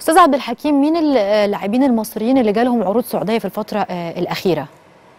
استاذ عبد الحكيم مين اللاعبين المصريين اللي جالهم عروض سعوديه في الفتره آه، الاخيره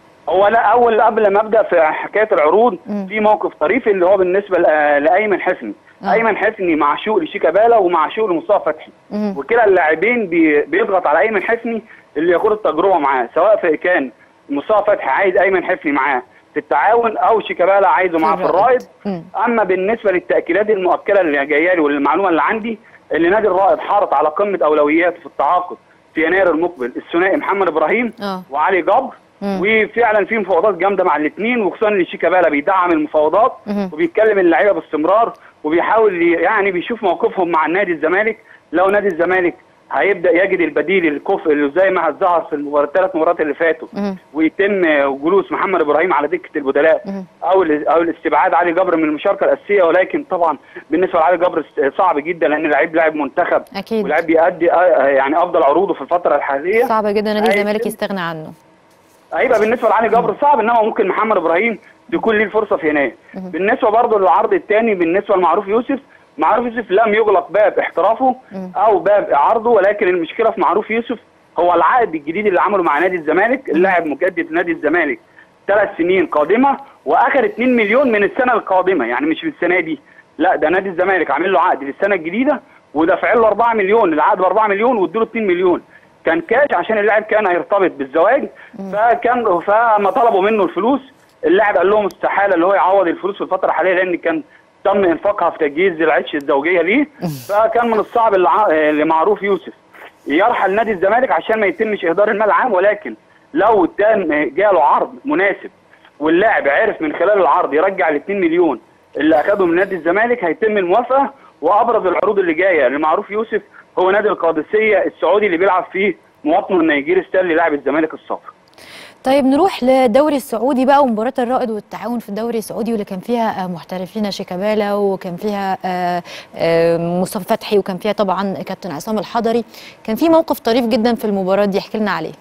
هو لا اول قبل ما ابدا في حكايه العروض مم. في موقف طريف اللي هو بالنسبه ل- لايمن حفني آه. ايمن حفني معشوق لشيكابالا ومعشوق لمصطفى فتحي مم. وكلا اللاعبين بي- بيضغط على ايمن حفني اللي ياخد التجربه معاه سواء في كان مصطفى فتحي عايز ايمن حفني معاه في التعاون او شيكابالا عايزه معاه في الرائد مم. اما بالنسبه للتاكيدات المؤكده اللي جايه لي والمعلومه اللي عندي اللي نادي الرائد حاطط على قمه اولوياته في التعاقد في يناير المقبل الثنائي محمد ابراهيم اه وعلي جبر مم. وفعلا في مفاوضات جامده مع الاثنين وخصوصا ان شيكابالا بيدعم المفاوضات مهم. وبيتكلم اللعيبه باستمرار وبيحاول ي- يعني بيشوف موقفهم مع نادي الزمالك لو نادي الزمالك هيبدا يجد البديل الكفء اللي زي ما ظهر في المباراه الثلاث مباريات اللي فاتوا مهم. ويتم جلوس محمد ابراهيم على دكه البدلاء مهم. او ال- او الاستبعاد علي جبر من المشاركه الاساسيه ولكن طبعا بالنسبه لعلي جبر س- صعب جدا لان لعيب لاعب منتخب اكيد ولاعب بيأدي آه، يعني افضل عروضه في الفتره الحاليه صعب جدا نادي هيتم- الزمالك يستغنى عنه هيبقى بالنسبه لعلي جبر صعب انما ممكن محمد ابراهيم تكون ليه الفرصه في يناير مهم. بالنسبه برضه للعرض الثاني بالنسبه لمعروف يوسف معروف يوسف لم يغلق باب احترافه مم. او باب عرضه ولكن المشكله في معروف يوسف هو العقد الجديد اللي عمله مع نادي الزمالك اللاعب مجدد نادي الزمالك ثلاث سنين قادمه واخر 2 مليون من السنه القادمه يعني مش في السنه دي لا ده نادي الزمالك عامل له عقد للسنه الجديده ودافع له 4 مليون العقد ب 4 مليون وادوا له 2 مليون كان كاش عشان اللاعب كان هيرتبط بالزواج فكان فما طلبوا منه الفلوس اللاعب قال لهم استحاله اللي هو يعوض الفلوس في الفتره الحاليه لان كان تم انفاقها في تجهيز العش الزوجيه ليه فكان من الصعب اللي ع- اللي معروف يوسف يرحل نادي الزمالك عشان ما يتمش اهدار المال العام ولكن لو تم جاله عرض مناسب واللاعب عرف من خلال العرض يرجع ال 2 مليون اللي اخده من نادي الزمالك هيتم الموافقه وابرز العروض اللي جايه لمعروف يوسف هو نادي القادسيه السعودي اللي بيلعب فيه مواطنه النيجيري ستانلي لاعب الزمالك السابق طيب نروح للدوري السعودي بقى ومباراة الرائد والتعاون في الدوري السعودي واللي كان فيها آه، محترفين شيكابالا وكان فيها آه، آه، مصطفى فتحي وكان فيها طبعا كابتن عصام الحضري كان في موقف طريف جدا في المباراة دي احكي لنا عليه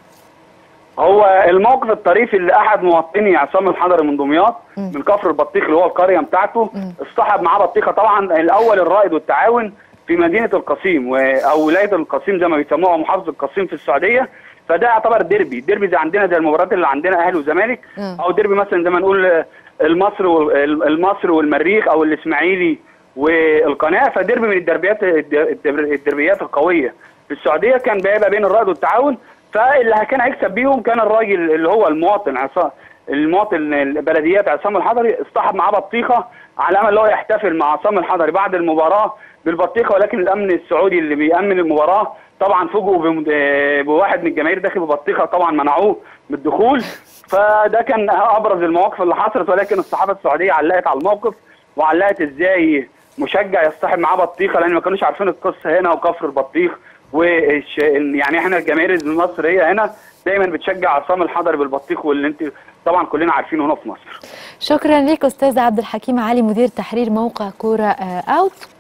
هو الموقف الطريف اللي احد مواطني عصام الحضري من دمياط مم. من كفر البطيخ اللي هو القريه بتاعته مم. اصطحب معاه بطيخه طبعا الاول الرائد والتعاون في مدينه القصيم و- او ولايه القصيم زي ما بيسموها محافظه القصيم في السعوديه فده يعتبر ديربي ديربي زي عندنا زي المباريات اللي عندنا اهلي وزمالك مم. او ديربي مثلا زي ما نقول المصري وال- المصري والمريخ او الاسماعيلي والقناه فديربي من الدربيات الدر- الدربيات القويه في السعوديه كان بيبقى بين الرائد والتعاون فاللي كان هيكسب بيهم كان الراجل اللي هو المواطن عصام المواطن البلديات عصام الحضري اصطحب معاه بطيخه على امل اللي هو يحتفل مع عصام الحضري بعد المباراه بالبطيخه ولكن الامن السعودي اللي بيامن المباراه طبعا فوجئوا بمد- آه، بواحد من الجماهير داخل ببطيخه طبعا منعوه من الدخول فده كان ابرز المواقف اللي حصلت ولكن الصحافه السعوديه علقت على الموقف وعلقت ازاي مشجع يصطحب معاه بطيخه لان ما كانوش عارفين القصه هنا وكفر البطيخ وش يعني احنا الجماهير المصريه هنا دايما بتشجع عصام الحضري بالبطيخ واللي انت طبعا كلنا عارفينه هنا في مصر شكرا ليك استاذ عبد الحكيم علي مدير تحرير موقع كوره آه، اوت